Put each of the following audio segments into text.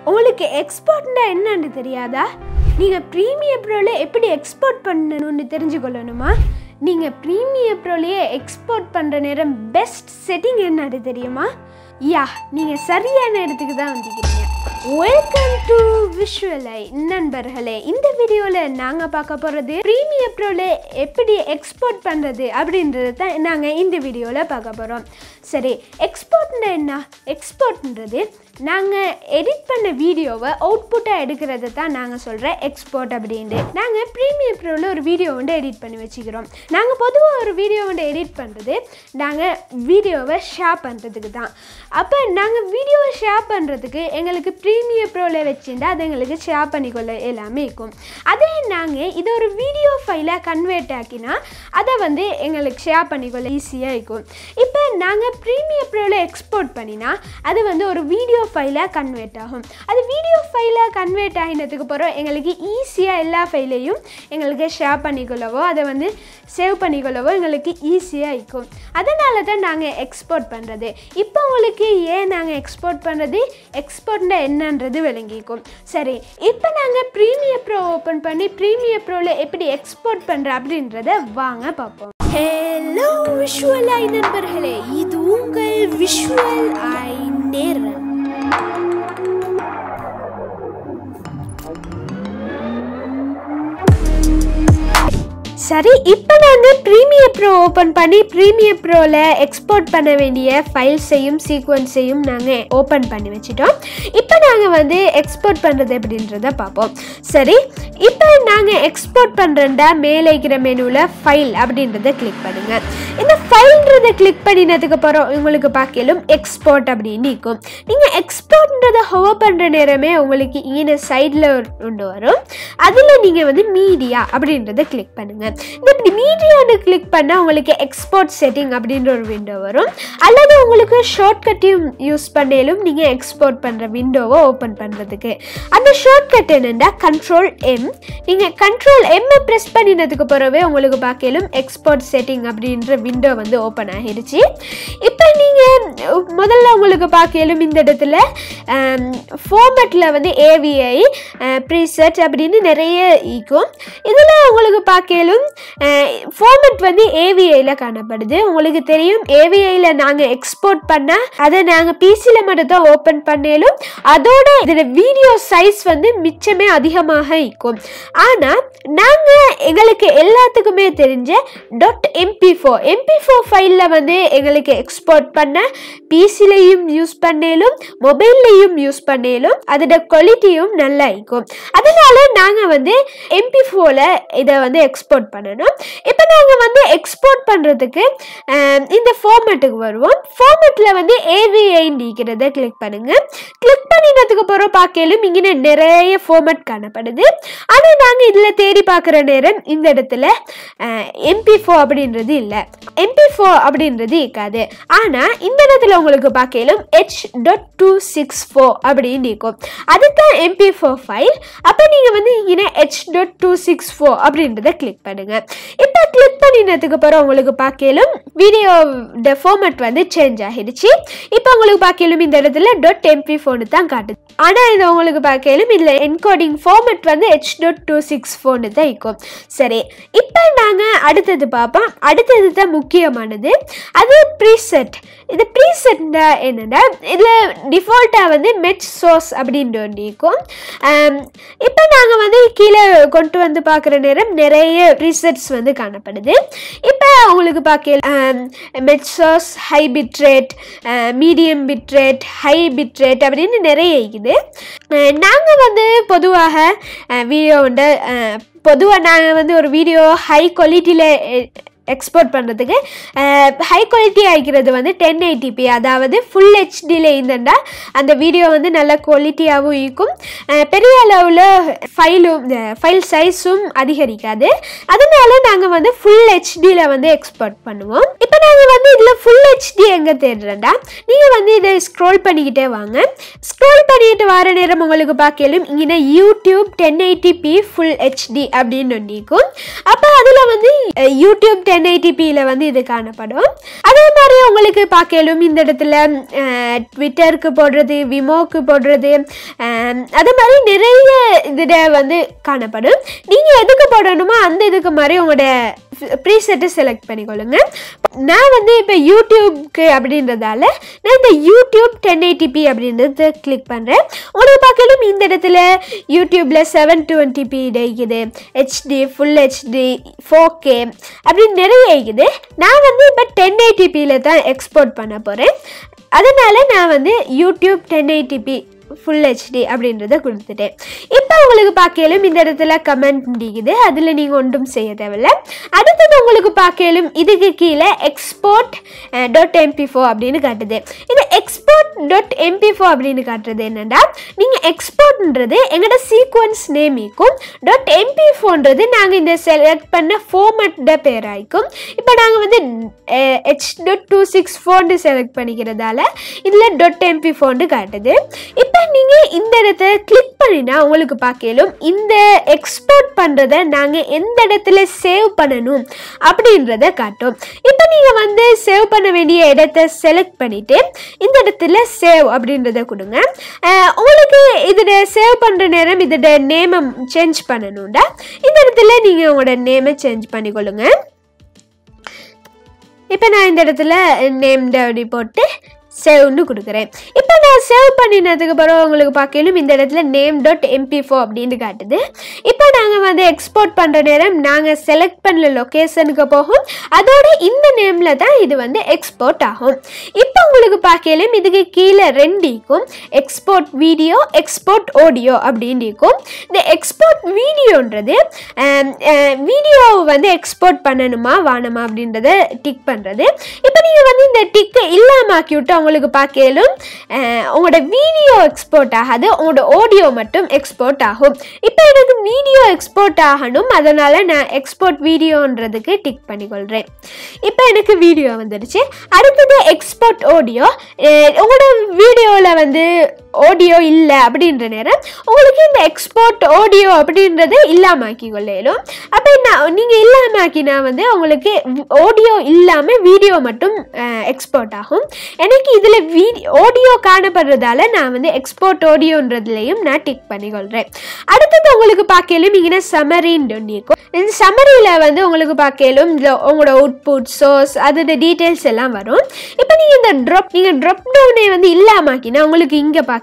உங்களுக்கு எக்ஸ்போர்ட்னா என்னன்னு தெரியாதா நீங்கள் ப்ரீமியர் ப்ரோவில் எப்படி எக்ஸ்போர்ட் பண்ணணும்னு தெரிஞ்சுக்கொள்ளணுமா நீங்கள் ப்ரீமியர் ப்ரோலையே எக்ஸ்போர்ட் பண்ணுற நேரம் பெஸ்ட் செட்டிங் என்னன்னு தெரியுமா யா நீங்கள் சரியான இடத்துக்கு தான் வந்திருக்கிறீங்க வெல்கம் டு விஷுவலை நண்பர்களே இந்த வீடியோவில் நாங்கள் பார்க்க போகிறது ப்ரீமியர் ப்ரோவில் எப்படி எக்ஸ்போர்ட் பண்ணுறது அப்படின்றது தான் நாங்கள் இந்த வீடியோவில் பார்க்க போகிறோம் சரி எக்ஸ்போர்ட்னா என்ன எக்ஸ்போர்ட்ன்றது நாங்கள் எடிட் பண்ண வீடியோவை அவுட்புட்டாக எடுக்கிறது தான் நாங்கள் சொல்கிற எக்ஸ்போர்ட் அப்படின்ட்டு நாங்கள் ப்ரீமியர் ப்ரோவில் ஒரு வீடியோ வந்து எடிட் பண்ணி வச்சுக்கிறோம் நாங்கள் பொதுவாக ஒரு வீடியோ வந்து எடிட் பண்ணுறது நாங்கள் வீடியோவை ஷேர் பண்ணுறதுக்கு தான் அப்போ நாங்கள் வீடியோவை ஷேர் பண்ணுறதுக்கு எங்களுக்கு ப்ரீமியர் ப்ரோவில் வச்சுருந்தா அது எங்களுக்கு ஷேர் பண்ணிக்கொள்ள எல்லாமே இருக்கும் அதே நாங்கள் இதை ஒரு வீடியோ ஃபைலாக கன்வெர்ட் ஆக்கினா அதை வந்து எங்களுக்கு ஷேர் பண்ணிக்கொள்ள ஈஸியாக இருக்கும் இப்போ நாங்கள் ப்ரீமியர் ப்ரோவில் எக்ஸ்போர்ட் பண்ணினா அது வந்து ஒரு வீடியோ ஃபைலாக கன்வெர்ட் ஆகும் அது வீடியோ ஃபைலாக கன்வெர்ட் ஆகினதுக்கு பிறகு எங்களுக்கு ஈஸியாக எல்லா ஃபைலையும் எங்களுக்கு ஷேர் பண்ணிக்கொள்ளவோ அதை வந்து சேவ் பண்ணிக்கொள்ளவோ எங்களுக்கு ஈஸியாக இருக்கும் அதனால தான் நாங்கள் எக்ஸ்போர்ட் பண்ணுறது இப்போ உங்களுக்கு ஏன் நாங்கள் எக்ஸ்போர்ட் பண்ணுறது எக்ஸ்போர்ட்னா என்னன்றது விளங்கிக்கும் சரி இப்போ நாங்கள் ப்ரீமியர் ப்ரோ ஓப்பன் பண்ணி ப்ரீமியர் ப்ரோவில் எப்படி எக்ஸ்போர்ட் பண்ணுற அப்படின்றத வாங்க பார்ப்போம் ஹலோ விஷுவல் ஐ நண்பர்களே இது உங்கள் விஷுவல் ஐ நேரம் சரி இப்போ நான் வந்து ப்ரீமியர் ப்ரோ ஓப்பன் பண்ணி ப்ரீமியர் ப்ரோவில் எக்ஸ்போர்ட் பண்ண வேண்டிய ஃபைல்ஸையும் சீக்வன்ஸையும் நாங்கள் ஓப்பன் பண்ணி வச்சிட்டோம் இப்போ நாங்கள் வந்து எக்ஸ்போர்ட் பண்ணுறது எப்படின்றத பார்ப்போம் சரி இப்போ நாங்கள் எக்ஸ்போர்ட் பண்ணுறதா மேலே இருக்கிற மெனுவில் ஃபைல் அப்படின்றத கிளிக் பண்ணுங்கள் இந்த ஃபைல்ன்றதை கிளிக் பண்ணினதுக்கு அப்புறம் உங்களுக்கு பார்க்கலும் எக்ஸ்போர்ட் அப்படின்னு இருக்கும் நீங்கள் எக்ஸ்போர்ட்ன்றதை ஹோவர் பண்ணுற நேரமே உங்களுக்கு இங்கே சைடில் ஒன்று வரும் அதில் நீங்கள் வந்து மீடியா அப்படின்றத கிளிக் பண்ணுங்கள் இந்த இப்படி மீடியான்னு கிளிக் பண்ணால் உங்களுக்கு எக்ஸ்போர்ட் செட்டிங் அப்படின்ற ஒரு விண்டோ வரும் அல்லது உங்களுக்கு ஷார்ட்கட்டையும் யூஸ் பண்ணாலும் நீங்கள் எக்ஸ்போர்ட் பண்ணுற விண்டோவை ஓப்பன் பண்ணுறதுக்கு அந்த ஷார்ட்கட் என்னென்னா கண்ட்ரோல் எம் நீங்கள் கண்ட்ரோல் எம்மை ப்ரெஸ் பண்ணினதுக்கு பிறவே உங்களுக்கு பார்க்கலும் எக்ஸ்போர்ட் செட்டிங் அப்படின்ற விண்டோ வந்து ஓப்பன் ஆகிடுச்சு இப்போ நீங்கள் முதல்ல உங்களுக்கு பார்க்கலும் இந்த இடத்துல ஃபார்மேட்டில் வந்து ஏவிஐ ப்ரீசெட் அப்படின்னு நிறைய இருக்கும் இதில் உங்களுக்கு பார்க்கலும் ஃபார்மேட் வந்து ஏவிஐயில் காணப்படுது உங்களுக்கு தெரியும் ஏவிஐயில் நாங்கள் எக்ஸ்போர்ட் பண்ண அதை நாங்கள் பிசியில் மட்டும் தான் ஓப்பன் பண்ணாலும் அதோட இதில் வீடியோ சைஸ் வந்து மிச்சமே அதிகமாக இருக்கும் ஆனால் நாங்கள் எங்களுக்கு எல்லாத்துக்குமே தெரிஞ்ச dot MP four MP four ஃபைலில் வந்து எங்களுக்கு எக்ஸ்போர்ட் பண்ண பிசிலையும் யூஸ் பண்ணாலும் மொபைல்லையும் யூஸ் பண்ணாலும் அதோட குவாலிட்டியும் நல்லா இருக்கும் அதனால நாங்கள் வந்து எம்பி ஃபோரில் இதை வந்து எக்ஸ்போர்ட் பண்ணணும் இப்போ நாங்கள் வந்து எக்ஸ்போர்ட் பண்ணுறதுக்கு இந்த ஃபார்மேட்டுக்கு வருவோம் ஃபார்மேட்டில் வந்து ஏவிஐன்னு இருக்கிறத கிளிக் பண்ணுங்கள் கிளிக் பண்ணினதுக்கு அப்புறம் பார்க்கலும் இங்கே நிறைய ஃபார்மேட் காணப்படுது ஆனால் நாங்கள் இதில் தேடி பார்க்குற நேரம் இந்த இடத்துல எம்பி ஃபோர் அப்படின்றது இல்லை எம்பி ஃபோர் அப்படின்றது இருக்காது ஆனால் இந்த இடத்துல உங்களுக்கு பார்க்கலும் H dot two six four அப்படின்னு இருக்கும் அதுதான் எம்பி ஃபோர் ஃபைல் அப்போ நீங்கள் வந்து இங்கே H dot two six four அப்படின்றத கிளிக் பண்ணுங்கள் இப்போ கிளிக் பண்ணினதுக்கு அப்புறம் உங்களுக்கு பார்க்கலும் வீடியோ ஃபார்மேட் வந்து சேஞ்ச் ஆகிடுச்சு இப்போ உங்களுக்கு பார்க்கலும் இந்த இடத்துல டாட் எம்பி ஃபோனு தான் காட்டுது ஆனால் இது உங்களுக்கு பார்க்கலும் இதில் என்கோடிங் ஃபார்மேட் வந்து H dot two six four தான் இருக்கும் சரி இப்போ நாங்கள் அடுத்தது பார்ப்போம் அடுத்தது தான் முக்கியமானது அது ப்ரீசெட் இது ப்ரீசெட்னா என்னென்னா இதில் டிஃபால்ட்டாக வந்து மெட் சோர்ஸ் அப்படின்ற ஒன்று இருக்கும் இப்போ நாங்கள் வந்து கீழே கொண்டு வந்து பார்க்குற நேரம் நிறைய ப்ரீசெட்ஸ் வந்து காணப்படுது இப்போ உங்களுக்கு பார்க்க match source high bitrate medium bitrate high bitrate அப்படின்னு நிறைய இருக்குது நாங்கள் வந்து பொதுவாக வீடியோ வந்து பொதுவாக நாங்கள் வந்து ஒரு வீடியோ ஹை குவாலிட்டியில் எக்ஸ்போர்ட் பண்ணுறதுக்கு ஹை குவாலிட்டி ஆகிக்கிறது வந்து டென் எயிட்டிபி அதாவது ஃபுல் ஹெச்டியில் இருந்தேன்டா அந்த வீடியோ வந்து நல்ல குவாலிட்டியாகவும் இருக்கும் பெரிய அளவில் ஃபைலும் ஃபைல் சைஸும் அதிகரிக்காது அதனால நாங்கள் வந்து ஃபுல் ஹெச்டியில் வந்து எக்ஸ்போர்ட் பண்ணுவோம் இப்போ நாங்கள் வந்து இதில் ஃபுல் ஹெச்டி எங்கே தேடுறேன்டா நீங்கள் வந்து இதை ஸ்க்ரோல் பண்ணிக்கிட்டே வாங்க ஸ்க்ரோல் பண்ணிட்டு வர நேரம் உங்களுக்கு பார்க்கலும் இங்கே YouTube ten eighty p full HD அப்படின்னு ஒன்று இருக்கும் அப்போ அதில் வந்து யூடியூப் டென் டென் எயிட்டிபியில் வந்து இது காணப்படும் அதே மாதிரி உங்களுக்கு பார்க்கலும் இந்த இடத்துல ட்விட்டருக்கு போடுறது விமோக்கு போடுறது அஹ், அதே மாதிரி நிறைய இதில் வந்து காணப்படும் நீங்கள் எதுக்கு போடணுமோ அந்த இதுக்கு மாதிரி உங்களோட ப்ரீசெட்டை செலக்ட் பண்ணிக்கொள்ளுங்க நான் வந்து இப்போ யூடியூப்க்கு அப்படின்றதால நான் இந்த யூடியூப் டென் எயிட்டிபி அப்படின்றத கிளிக் பண்ணுறேன் உங்களுக்கு பார்க்கலும் இந்த இடத்துல யூடியூப்பில் செவன் டுவெண்ட்டி பி இருக்குது HD full HD four K அப்படின்னு நிறைய இருக்குது நான் வந்து இப்போ டென் எயிட்டிபியில் தான் எக்ஸ்போர்ட் பண்ண போகிறேன் அதனால் நான் வந்து YouTube ten eighty p full HD அப்படின்றத கொடுத்துட்டேன் இப்போ உங்களுக்கு பார்க்கலும் இந்த இடத்துல கமெண்ட் முடியுது அதில் நீங்கள் ஒன்றும் செய்ய தேவையில்ல அடுத்தது உங்களுக்கு பார்க்கலும் இதுக்கு கீழே எக்ஸ்போர்ட் டாட் எம்பி ஃபோ அப்படின்னு காட்டுது இது எக்ஸ்போர்ட் டாட் எம்பி ஃபோ அப்படின்னு காட்டுறது என்னென்னா நீங்கள் எக்ஸ்போர்ட்ன்றது எங்களோட சீக்வன்ஸ் நேமிக்கும் டாட் எம்பி ஃபோன்றது நாங்கள் இந்த செலக்ட் பண்ண ஃபார்மேட்டோட பேராய்க்கும் இப்போ நாங்கள் வந்து ஹெச் டாட் டூ சிக்ஸ் ஃபோன்னு செலக்ட் பண்ணிக்கிறதால இதில் டாட் எம்பி ஃபோன்னு காட்டுது இப்போ நீங்கள் இந்த இடத்த கிளிக் பண்ணினா உங்களுக்கு பார்க்கலும் இந்த எக்ஸ்போர்ட் பண்ணுறதை நாங்கள் எந்த இடத்துல சேவ் பண்ணணும் அப்படின்றத காட்டும் இப்போ நீங்கள் வந்து சேவ் பண்ண வேண்டிய இடத்த செலக்ட் பண்ணிவிட்டு இந்த இடத்துல சேவ் அப்படின்றத கொடுங்க அஹ் உங்களுக்கு இதில் சேவ் பண்ணுற நேரம் இதோட நேமை சேஞ்ச் பண்ணணும்டா இந்த இடத்துல நீங்கள் உங்களோட நேமை சேஞ்ச் பண்ணிக்கொள்ளுங்க இப்போ நான் இந்த இடத்துல நேம் அப்படி போட்டு சேவ்னு கொடுக்குறேன் இப்போ நான் சேவ் பண்ணினதுக்கு பிறகு உங்களுக்கு பார்க்கலும் இந்த இடத்துல நேம் டாட் எம்பி ஃபோ அப்படின்னு காட்டுது இப்போ நாங்கள் வந்து எக்ஸ்போர்ட் பண்ணுற நேரம் நாங்கள் செலக்ட் பண்ணல லொக்கேஷனுக்கு போகும் அதோட இந்த நேமில் தான் இது வந்து எக்ஸ்போர்ட் ஆகும் இப்போ உங்களுக்கு பார்க்கலும் இதுக்கு கீழே ரெண்டிக்கும் எக்ஸ்போர்ட் வீடியோ எக்ஸ்போர்ட் ஆடியோ அப்படின்னு இருக்கும் இந்த எக்ஸ்போர்ட் வீடியோன்றது வீடியோ வந்து எக்ஸ்போர்ட் பண்ணணுமா வானமா அப்படின்றத டிக் பண்ணுறது இப்போ நீங்கள் வந்து இந்த டிக்கை இல்லாமாக்கி விட்டு உங்களுக்கு பார்க்கலும் அஹ், உங்களோட வீடியோ எக்ஸ்போர்ட் ஆகாது உங்களோட ஆடியோ மட்டும் எக்ஸ்போர்ட் ஆகும் இப்போ எனக்கு வீடியோ எக்ஸ்போர்ட் ஆகணும் அதனால் நான் எக்ஸ்போர்ட் வீடியோன்றதுக்கு டிக் பண்ணிக்கொள்கிறேன் இப்போ எனக்கு வீடியோ வந்துடுச்சு அடுத்தது எக்ஸ்போர்ட் ஆடியோ உங்களோட வீடியோவில் வந்து ஆடியோ இல்லை அப்படின்ற நேரம் உங்களுக்கு இந்த எக்ஸ்போர்ட் ஆடியோ அப்படின்றத இல்லாமாக்கி கொள்ளையிலும் அப்போ நான் நீங்கள் இல்லாமாக்கினா வந்து உங்களுக்கு ஆடியோ இல்லாமல் வீடியோ மட்டும் எக்ஸ்போர்ட் ஆகும் எனக்கு இதில் வீடியோ ஆடியோ காணப்படுறதால நான் வந்து எக்ஸ்போர்ட் ஆடியோன்றதுலையும் நான் டிக் பண்ணிக்கொள்கிறேன் அடுத்தது உங்களுக்கு பார்க்கலும் இங்கே சமரின்னு ஒன்று இருக்கும் இந்த சமரியில் வந்து உங்களுக்கு பார்க்கலும் இந்த உங்களோட அவுட்புட் சோர்ஸ் அதோட டீட்டெயில்ஸ் எல்லாம் வரும் இப்போ நீங்கள் இந்த ட்ராப் நீங்கள் ட்ராப் டவுனை வந்து இல்லாமாக்கினா உங்களுக்கு இங்கே பார்க்கலும்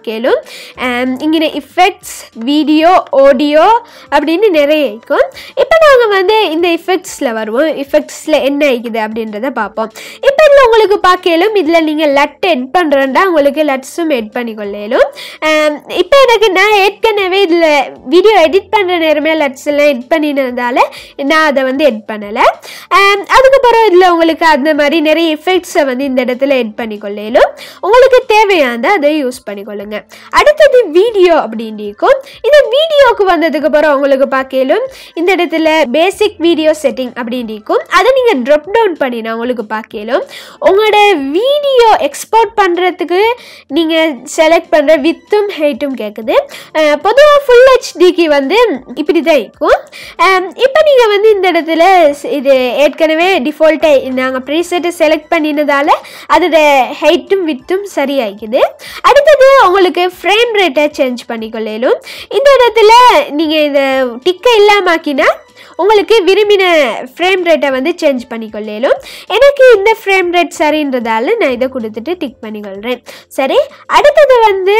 இங்கே இஃபெக்ட்ஸ் வீடியோ ஆடியோ அப்படின்னு நிறைய இருக்கும் இப்போ நாங்கள் வந்து இந்த இஃபெக்ட்ஸில் வருவோம் இஃபெக்ட்ஸில் என்ன இருக்குது அப்படின்றத பார்ப்போம் இப்போ இதில் உங்களுக்கு பார்க்கலும் இதில் நீங்கள் லட் எட் பண்ணுறேன்டா உங்களுக்கு லட்ஸும் எட் பண்ணிக்கொள்ளலும் இப்போ எனக்கு நான் ஏற்கனவே இதில் வீடியோ எடிட் பண்ணுற நேரமே லட்ஸ் எல்லாம் எட் பண்ணினதால நான் அதை வந்து எட் பண்ணலை அதுக்கப்புறம் இதில் உங்களுக்கு அந்த மாதிரி நிறைய எஃபெக்ட்ஸை வந்து இந்த இடத்துல எட் பண்ணிக்கொள்ளலும் உங்களுக்கு தேவையானதை அதை யூஸ் பண்ணிக்கொள்ளுங்க அடுத்தது வீடியோ அப்படின்னு இருக்கும் இந்த வீடியோக்கு வந்ததுக்கு அப்புறம் உங்களுக்கு பார்க்கலும் இந்த இடத்துல பேசிக் வீடியோ செட்டிங் அப்படின்னு இருக்கும் அதை நீங்கள் ட்ராப் டவுன் பண்ணினா உங்களுக்கு பார்க்கலும் உங்களோட வீடியோ எக்ஸ்போர்ட் பண்ணுறதுக்கு நீங்கள் செலக்ட் பண்ணுற வித்தும் ஹைட்டும் கேட்குது பொதுவாக ஃபுல் ஹெச்டிக்கு வந்து இப்படி தான் இருக்கும் இப்போ நீங்கள் வந்து இந்த இடத்துல ஸ்- இது ஏற்கனவே டிஃபால்ட்டாக நாங்கள் ப்ரீசெட்டை செலக்ட் பண்ணினதால அதோட ஹைட்டும் வித்தும் சரியாகிக்குது அடுத்தது உங்களுக்கு ஃப்ரேம் ரேட்டை சேஞ்ச் பண்ணிக்கொள்ளலும் இந்த இடத்துல நீங்கள் இந்த டிக்கை இல்லாமாக்கினா உங்களுக்கு விரும்பின ஃப்ரேம் ரேட்டை வந்து சேஞ்ச் பண்ணிக்கொள்ளலும் எனக்கு இந்த ஃப்ரேம் ரேட் சரின்றதால நான் இதை கொடுத்துட்டு டிக் பண்ணிக்கொள்கிறேன் சரி அடுத்தது வந்து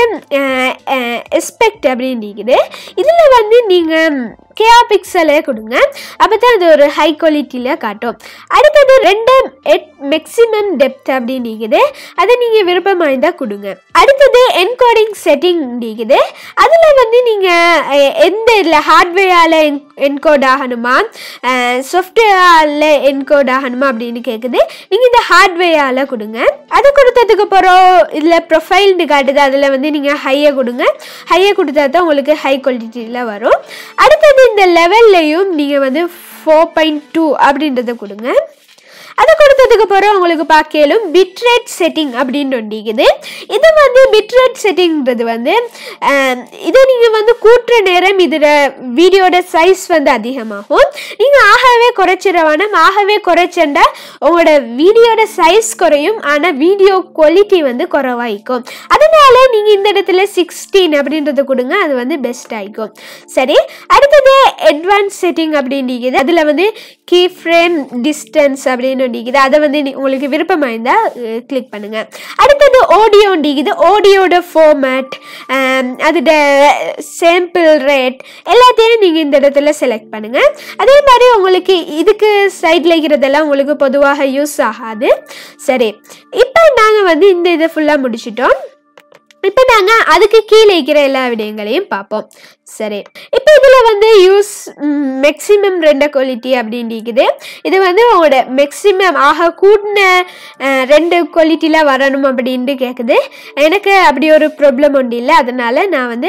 எஸ்பெக்ட் அப்படின்னு இருக்குது இதில் வந்து நீங்கள் கேஆ பிக்சலே கொடுங்க அப்போ தான் அது ஒரு ஹை குவாலிட்டியில் காட்டும் அடுத்தது ரெண்டு எட் மேக்ஸிமம் டெப்த் அப்படின்னு இருக்குது அதை நீங்கள் விருப்பமாக இருந்தால் கொடுங்க அடுத்தது என்கோடிங் செட்டிங் இருக்குது அதில் வந்து நீங்கள் எந்த இதில் ஹார்ட்வேரால் என் என்கோட் ஆகணுமா சாஃப்ட்வேரால் என்கோட் ஆகணுமா அப்படின்னு கேட்குது நீங்கள் இந்த ஹார்ட்வேரால் கொடுங்க அதை கொடுத்ததுக்கு அப்புறம் இதில் ப்ரொஃபைல்னு காட்டுது அதில் வந்து நீங்கள் ஹையை கொடுங்க ஹையை கொடுத்தா தான் உங்களுக்கு ஹை குவாலிட்டியில் வரும் அடுத்தது இந்த லெவல்லையும் நீங்கள் வந்து ஃபோர் பாயிண்ட் டூ அப்படின்றத கொடுங்க அதை கொடுத்ததுக்கு பிறகு உங்களுக்கு பார்க்கலும் பிட்ரேட் செட்டிங் அப்படின்னு ஒண்டிக்குது இது வந்து பிட்ரேட் செட்டிங்கிறது வந்து ஆம், இதை நீங்கள் வந்து கூட்டுற நேரம் இதில் வீடியோட சைஸ் வந்து அதிகமாகும் நீங்கள் ஆகவே குறைச்சிட வேணாம் ஆகவே குறைச்சண்டா உங்களோட வீடியோட சைஸ் குறையும் ஆனால் வீடியோ குவாலிட்டி வந்து குறைவாயிக்கும் அதனால நீங்கள் இந்த இடத்துல சிக்ஸ்டீன் அப்படின்றத கொடுங்க அது வந்து பெஸ்ட் ஆயிக்கும் சரி அடுத்தது அட்வான்ஸ் செட்டிங் அப்படின்றது அதில் வந்து கீ ஃப்ரேம் டிஸ்டன்ஸ் அப்படின்னு ஒன்றிக்குது அதை வந்து நீ- உங்களுக்கு விருப்பமாக இருந்தால் கிளிக் பண்ணுங்க அடுத்தது ஆடியோண்டிக்குது ஆடியோட ஃபார்மேட் அதோட சாம்பிள் ரேட் எல்லாத்தையும் நீங்கள் இந்த இடத்துல செலக்ட் பண்ணுங்க அதே மாதிரி உங்களுக்கு இதுக்கு சைடில் இருக்கிறதெல்லாம் உங்களுக்கு பொதுவாக யூஸ் ஆகாது சரி இப்போ நாங்கள் வந்து இந்த இதை ஃபுல்லாக முடிச்சிட்டோம் இப்போ நாங்கள் அதுக்கு கீழே இருக்கிற எல்லா விடயங்களையும் பார்ப்போம் சரி இப்போ இதில் வந்து யூஸ் மேக்ஸிமம் ரெண்ட குவாலிட்டி அப்படின்னு இருக்குது இது வந்து உங்களோட மேக்ஸிமம் ஆக கூடின அஹ், ரெண்டு குவாலிட்டியில் வரணும் அப்படின்ட்டு கேட்குது எனக்கு அப்படி ஒரு ப்ராப்ளம் ஒன்று இல்லை அதனால நான் வந்து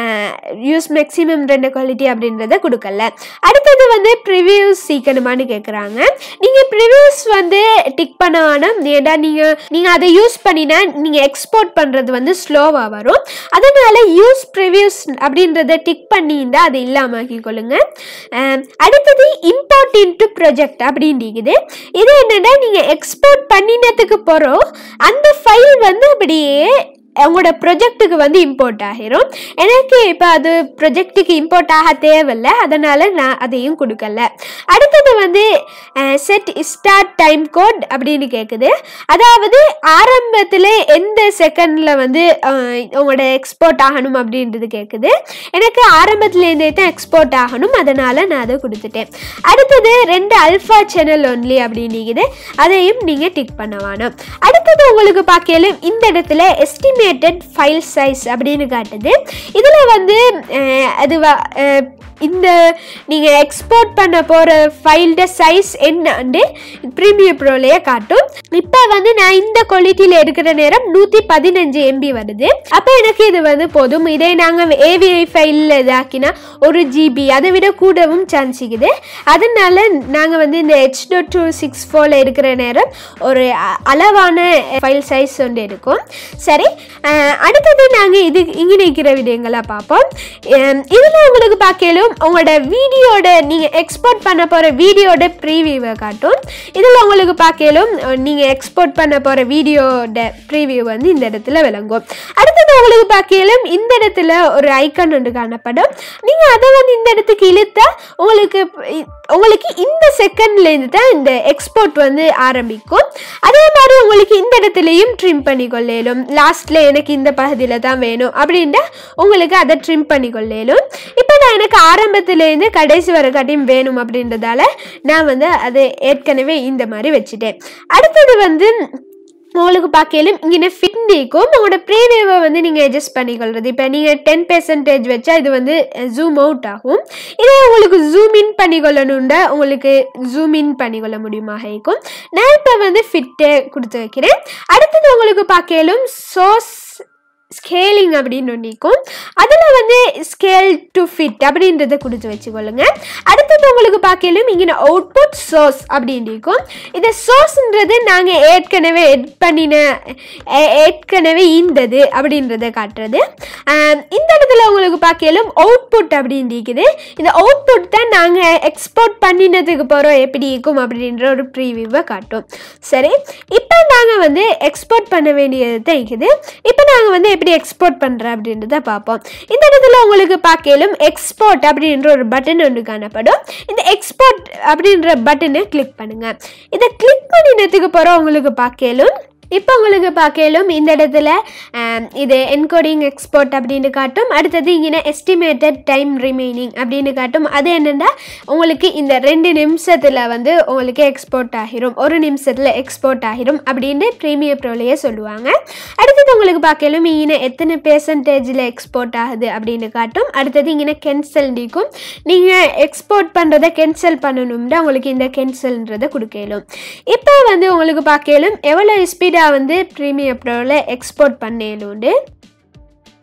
யூஸ் மேக்ஸிமம் ரெண்டு குவாலிட்டி அப்படின்றத கொடுக்கல அடுத்தது வந்து ப்ரிவியூஸ் சீக்கணுமான்னு கேட்குறாங்க நீங்கள் ப்ரிவியூஸ் வந்து டிக் பண்ண வேணாம் ஏன்னா நீங்கள் நீங்கள் அதை யூஸ் பண்ணினா நீங்கள் எக்ஸ்போர்ட் பண்ணுறது வந்து ஸ்லோவாக வரும் அதனால யூஸ் ப்ரிவியூஸ் அப்படின்றத டிக் பண்ணியிருந்தா அது இல்லாமல் ஆக்கிக்கொள்ளுங்க அஹ், அடுத்தது இம்போர்ட் இன்டு ப்ரொஜெக்ட் அப்படின்றது இது என்னன்னா நீங்கள் எக்ஸ்போர்ட் பண்ணினதுக்கு போகிறோம் அந்த ஃபைல் வந்து அப்படியே உங்களோட ப்ரொஜெக்ட்டுக்கு வந்து இம்போர்ட் ஆகிரும் எனக்கு இப்போ அது ப்ரொஜெக்ட்டுக்கு இம்போர்ட் ஆக தேவையில்லை அதனால் நான் அதையும் கொடுக்கல அடுத்தது வந்து செட் ஸ்டார்ட் டைம் கோட் அப்படின்னு கேட்குது அதாவது ஆரம்பத்தில் எந்த செகண்டில் வந்து அஹ், உங்களோட எக்ஸ்போர்ட் ஆகணும் அப்படின்றது கேட்குது எனக்கு ஆரம்பத்துலேருந்தே தான் எக்ஸ்போர்ட் ஆகணும் அதனால் நான் அதை கொடுத்துட்டேன் அடுத்தது ரெண்டு அல்ஃபா சேனல் ஒன்லி அப்படின்னுக்குது அதையும் நீங்கள் டிக் பண்ண வேணும் அடுத்தது உங்களுக்கு பார்க்கலும் இந்த இடத்துல எஸ்டிமேட்டட் ஃபைல் சைஸ் அப்படின்னு காட்டுது இதில் வந்து அஹ், அது வ- அஹ், இந்த நீங்கள் எக்ஸ்போர்ட் பண்ண போகிற ஃபைல்ட சைஸ் என்னன்னு ப்ரீமியம் ப்ரோலேயே காட்டும் இப்போ வந்து நான் இந்த குவாலிட்டியில் இருக்கிற நேரம் நூற்றி பதினஞ்சு எம்பி வருது அப்போ எனக்கு இது வந்து போதும் இதே நாங்கள் ஏவிஐ ஃபைலில் இதாக்கினா ஒரு ஜிபி அதை விட கூடவும் சான்ஸ் இருக்குது அதனால நாங்கள் வந்து இந்த ஹெச் டொட் டூ சிக்ஸ் ஃபோரில் இருக்கிற நேரம் ஒரு அ- அளவான ஃபைல் சைஸ் ஒன்று இருக்கும் சரி அஹ், அடுத்தது நாங்கள் இது இங்கே நிற்கிற விடயங்களை பார்ப்போம் இதில் உங்களுக்கு பார்க்கலும் உங்களோட வீடியோட நீங்கள் எக்ஸ்போர்ட் பண்ண போகிற வீடியோட ப்ரீவியூவை காட்டும் இதில் உங்களுக்கு பார்க்கலும் நீங்கள் எக்ஸ்போர்ட் பண்ண போகிற வீடியோட ப்ரீவியூ வந்து இந்த இடத்துல விளங்கும் அடுத்தது உங்களுக்கு பார்க்கலும் இந்த இடத்துல ஒரு ஐக்கான் ஒன்று காணப்படும் நீங்கள் அதை வந்து இந்த இடத்துக்கு இழுத்தா உங்களுக்கு இ- உங்களுக்கு இந்த செகண்ட்லேருந்து தான் இந்த எக்ஸ்போர்ட் வந்து ஆரம்பிக்கும் அதே மாதிரி உங்களுக்கு இந்த இடத்துலையும் ட்ரிம் பண்ணி கொள்ளலும் லாஸ்ட்டில் எனக்கு இந்த பகுதியில் தான் வேணும் அப்படின்ட்டா உங்களுக்கு அதை ட்ரிம் பண்ணி கொள்ளலும் இப்போ நான் எனக்கு ஆரம்பத்துலேருந்து கடைசி வர காட்டியும் வேணும் அப்படின்றதால நான் வந்து அது ஏற்கனவே இந்த மாதிரி வச்சுட்டேன் அடுத்தது வந்து உங்களுக்கு பார்க்கலும் இங்கே ஃபிட்னிக்கும் உங்களோட ப்ரீவியூவை வந்து நீங்கள் அட்ஜஸ்ட் பண்ணிக்கொள்றது இப்போ நீங்கள் டென் பெர்சன்டேஜ் வச்சா இது வந்து ஜூம் அவுட் ஆகும் இதே உங்களுக்கு ஜூம் இன் பண்ணிக்கொள்ளணுண்டா உங்களுக்கு ஜூம் இன் பண்ணிக்கொள்ள முடியுமாக இருக்கும் நான் இப்போ வந்து ஃபிட்டு கொடுத்து வைக்கிறேன் அடுத்தது உங்களுக்கு பார்க்கலும் சோஸ் ஸ்கேலிங் அப்படின்னு ஒன்று இருக்கும் அதில் வந்து ஸ்கேல் டு ஃபிட் அப்படின்றத கொடுத்து வச்சுக்கொள்ளுங்க அடுத்தது உங்களுக்கு பார்க்கலும் இங்கே அவுட்புட் சோர்ஸ் அப்படின்னு இருக்கும் இந்த சோர்ஸ்ன்றது நாங்கள் ஏற்கனவே எட் பண்ணின ஏ- ஏற்கனவே ஈந்தது அப்படின்றத காட்டுறது ஆம், இந்த இடத்துல உங்களுக்கு பார்க்கலும் அவுட்புட் அப்படின்னு இருக்குது இந்த அவுட்புட் தான் நாங்கள் எக்ஸ்போர்ட் பண்ணினதுக்கு போகிறோம் எப்படி இருக்கும் அப்படின்ற ஒரு ப்ரீவியூவை காட்டும் சரி இப்போ நாங்கள் வந்து எக்ஸ்போர்ட் பண்ண வேண்டியது தான் இருக்குது இப்போ நாங்கள் வந்து எப்படி எக்ஸ்போர்ட் பண்ணுறோம் அப்படின்றத பார்ப்போம் இந்த இடத்துல உங்களுக்கு பார்க்கலும் எக்ஸ்போர்ட் அப்படின்ற ஒரு பட்டன் ஒன்று காணப்படும் இந்த எக்ஸ்போர்ட் அப்படின்ற பட்டனை கிளிக் பண்ணுங்க இதை கிளிக் பண்ணினதுக்கு போகிறோம் உங்களுக்கு பார்க்கலும் இப்போ உங்களுக்கு பார்க்கலும் இந்த இடத்துல ஆம், இது என்கோடிங் எக்ஸ்போர்ட் அப்படின்னு காட்டும் அடுத்தது இங்கே எஸ்டிமேட்டட் டைம் ரிமைனிங் அப்படின்னு காட்டும் அது என்னென்னா உங்களுக்கு இந்த ரெண்டு நிமிஷத்தில் வந்து உங்களுக்கு எக்ஸ்போர்ட் ஆகிரும் ஒரு நிமிஷத்தில் எக்ஸ்போர்ட் ஆகிரும் அப்படின்னு ப்ரீமியர் ப்ரோலையே சொல்லுவாங்க அடுத்தது உங்களுக்கு பார்க்கலும் இங்கே எத்தனை பெர்சன்டேஜில் எக்ஸ்போர்ட் ஆகுது அப்படின்னு காட்டும் அடுத்தது இங்கே கேன்சல் நீக்கும் நீங்கள் எக்ஸ்போர்ட் பண்ணுறதை கேன்சல் பண்ணணும்னா உங்களுக்கு இந்த கேன்சல்ன்றதை கொடுக்கலும் இப்போ வந்து உங்களுக்கு பார்க்கலும் எவ்வளோ ஸ்பீடாக வந்து ப்ரீமியர் ப்ரோவில் எக்ஸ்போர்ட் பண்ணலுண்டு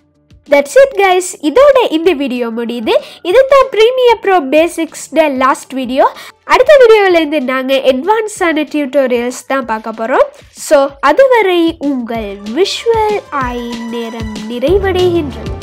தட்ஸ் இட் கைஸ் இதோட இந்த வீடியோ முடியுது இதுதான் ப்ரீமியர் ப்ரோ பேசிக்ஸ்ட லாஸ்ட் வீடியோ அடுத்த வீடியோவிலேருந்து நாங்கள் அட்வான்ஸான டியூட்டோரியல்ஸ் தான் பார்க்க போகிறோம் ஸோ அதுவரை உங்கள் விஷுவல் ஐ நேரம் நிறைவடைகின்றது